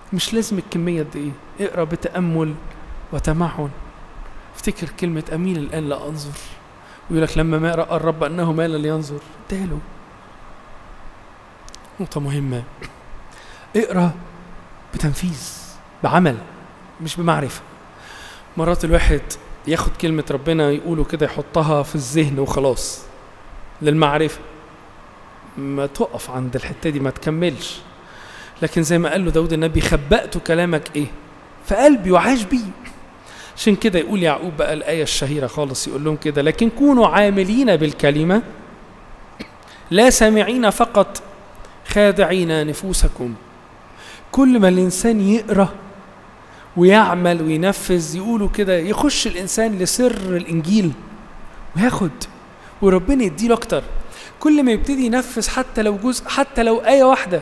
مش لازم الكمية قد ايه اقرا بتأمل وتمعن افتكر كلمة أميل الآن لا أنظر ويقول لك لما ما رأى الرب أنه مال لينظر اداله نقطة مهمة اقرا بتنفيذ بعمل مش بمعرفة مرات الواحد ياخد كلمة ربنا يقوله كده يحطها في الذهن وخلاص للمعرفة ما تقف عند الحتة دي ما تكملش لكن زي ما قال له داود النبي خبأت كلامك ايه في قلبي وعاش بيه عشان كده يقول يعقوب بقى الآية الشهيرة خالص يقول لهم كده لكن كونوا عاملين بالكلمة لا سامعين فقط خادعين نفوسكم كل ما الإنسان يقرأ ويعمل وينفذ يقولوا كده يخش الإنسان لسر الإنجيل وياخد وربنا يديله أكتر كل ما يبتدي ينفذ حتى لو جزء حتى لو آية واحدة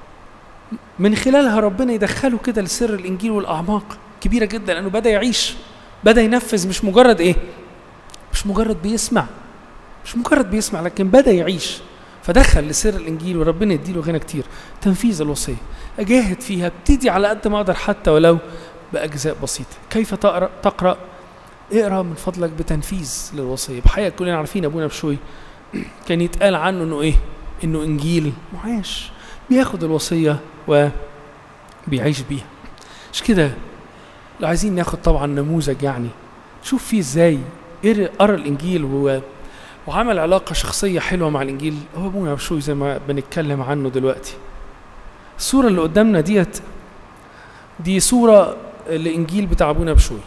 من خلالها ربنا يدخله كده لسر الإنجيل والأعماق كبيرة جدا لأنه بدأ يعيش بدأ ينفذ مش مجرد إيه مش مجرد بيسمع مش مجرد بيسمع لكن بدأ يعيش فدخل لسر الإنجيل وربنا يديله غنى كتير تنفيذ الوصية أجاهد فيها ابتدي على قد ما أقدر حتى ولو بأجزاء بسيطة كيف تقرأ تقرأ اقرأ من فضلك بتنفيذ للوصية بحقيقة كلنا عارفين أبونا بشوي كان يتقال عنه إنه إيه إنه إنجيل معاش بياخد الوصية وبيعيش بيها مش كده لو عايزين ناخد طبعا نموذج يعني شوف فيه ازاي قرا الانجيل و... وعمل علاقه شخصيه حلوه مع الانجيل هو ابونا بشوي زي ما بنتكلم عنه دلوقتي الصوره اللي قدامنا ديت دي صوره الانجيل بتاع ابونا بشوي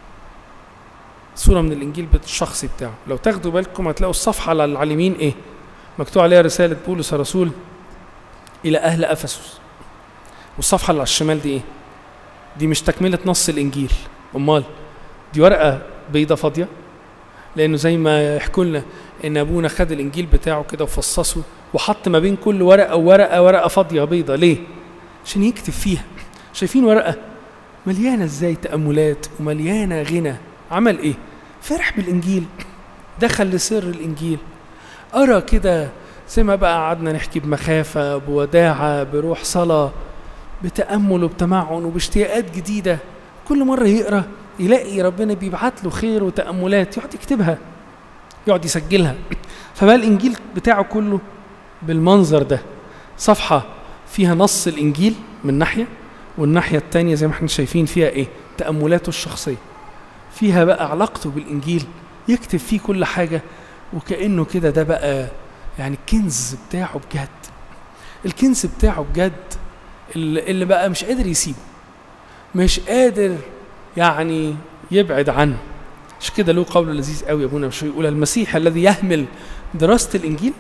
صوره من الانجيل الشخصي بتاعه لو تاخدوا بالكم هتلاقوا الصفحه على اليمين ايه مكتوب عليها رساله بولس الرسول الى اهل افسس والصفحه اللي على الشمال دي ايه دي مش تكمله نص الانجيل امال دي ورقه بيضه فاضيه لانه زي ما يحكوا لنا ان ابونا خد الانجيل بتاعه كده وفصصه وحط ما بين كل ورقه وورقه ورقه فاضيه بيضه ليه عشان يكتب فيها شايفين ورقه مليانه ازاي تاملات ومليانه غنى عمل ايه فرح بالانجيل دخل لسر الانجيل ارى كده زي ما بقى قعدنا نحكي بمخافه بوداعه بروح صلاه بتامل وبتمعن وباشتياقات جديده كل مره يقرا يلاقي ربنا بيبعت له خير وتاملات يقعد يكتبها يقعد يسجلها فبقى الانجيل بتاعه كله بالمنظر ده صفحه فيها نص الانجيل من ناحيه والناحيه الثانيه زي ما احنا شايفين فيها ايه تاملاته الشخصيه فيها بقى علاقته بالانجيل يكتب فيه كل حاجه وكانه كده ده بقى يعني الكنز بتاعه بجد الكنز بتاعه بجد اللي بقى مش قادر يسيبه مش قادر يعني يبعد عنه مش كده له قول لذيذ قوي ابونا مش يقول المسيح الذي يهمل دراسه الانجيل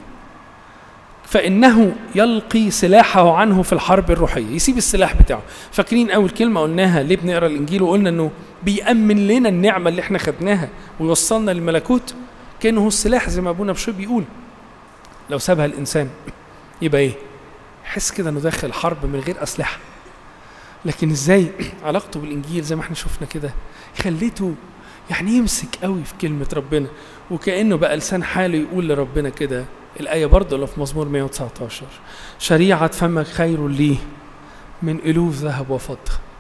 فانه يلقي سلاحه عنه في الحرب الروحيه يسيب السلاح بتاعه فاكرين اول كلمه قلناها ليه بنقرا الانجيل وقلنا انه بيامن لنا النعمه اللي احنا خدناها ويوصلنا للملكوت كانه هو السلاح زي ما ابونا بشوي بيقول لو سابها الانسان يبقى ايه يحس كده انه داخل حرب من غير اسلحه لكن ازاي علاقته بالانجيل زي ما احنا شفنا كده خليته يعني يمسك قوي في كلمه ربنا وكانه بقى لسان حاله يقول لربنا كده الايه برضه اللي في مزمور 119 شريعه فمك خير لي من الوف ذهب وفضه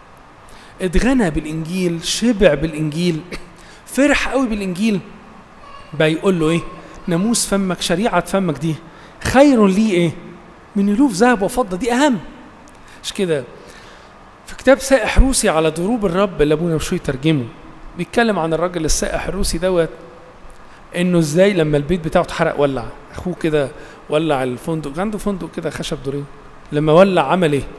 اتغنى بالانجيل شبع بالانجيل فرح قوي بالانجيل بقى يقول له ايه ناموس فمك شريعه فمك دي خير لي ايه من الوف ذهب وفضه دي اهم مش كده في كتاب سائح روسي على ضروب الرب اللي ابونا بشوي ترجمه بيتكلم عن الراجل السائح الروسي دوت انه ازاي لما البيت بتاعه اتحرق ولع اخوه كده ولع الفندق عنده فندق كده خشب دورين لما ولع عمل ايه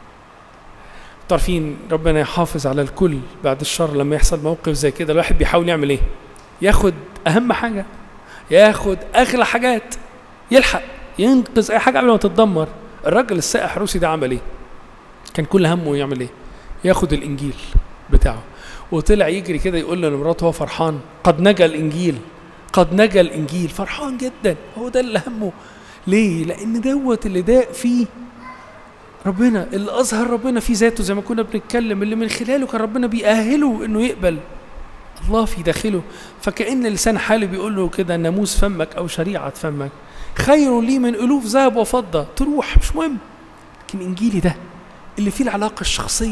عارفين ربنا يحافظ على الكل بعد الشر لما يحصل موقف زي كده الواحد بيحاول يعمل ايه ياخد اهم حاجه ياخد اغلى حاجات يلحق ينقذ اي حاجه قبل ما تتدمر الراجل السائح الروسي ده عمل ايه كان كل همه يعمل ايه ياخد الانجيل بتاعه وطلع يجري كده يقول لمراته هو فرحان قد نجا الانجيل قد نجا الانجيل فرحان جدا هو ده اللي همه ليه لان دوت اللي داق فيه ربنا اللي اظهر ربنا في ذاته زي ما كنا بنتكلم اللي من خلاله كان ربنا بيأهله انه يقبل الله في داخله فكأن لسان حاله بيقول له كده ناموس فمك او شريعة فمك خير لي من الوف ذهب وفضة تروح مش مهم لكن انجيلي ده اللي فيه العلاقة الشخصية